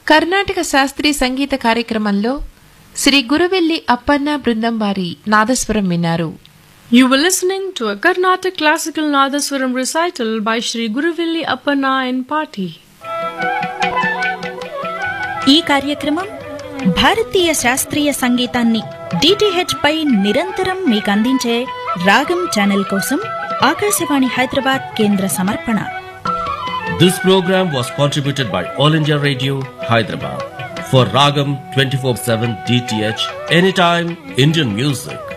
కర్ణాటక శాస్త్రీయ సంగీత కార్యక్రమంలో శ్రీ గురువెల్లి అప్పన్న బృందం వారి నాదస్వరం విన్నారు You were listening to a Carnatic classical Nadaswaram recital by Sri Guruvilli Appanna and Party. ఈ కార్యక్రమం భారతీయ శాస్త్రీయ సంగీతాన్ని డిటిహెచ్ పై నిరంతరం మీకు అందించే రాగం ఛానల్ కోసం ఆకాశవాణి హైదరాబాద్ కేంద్ర సమర్పణ This program was contributed by All India Radio, Hyderabad. For Ragam 24-7 DTH, anytime Indian music.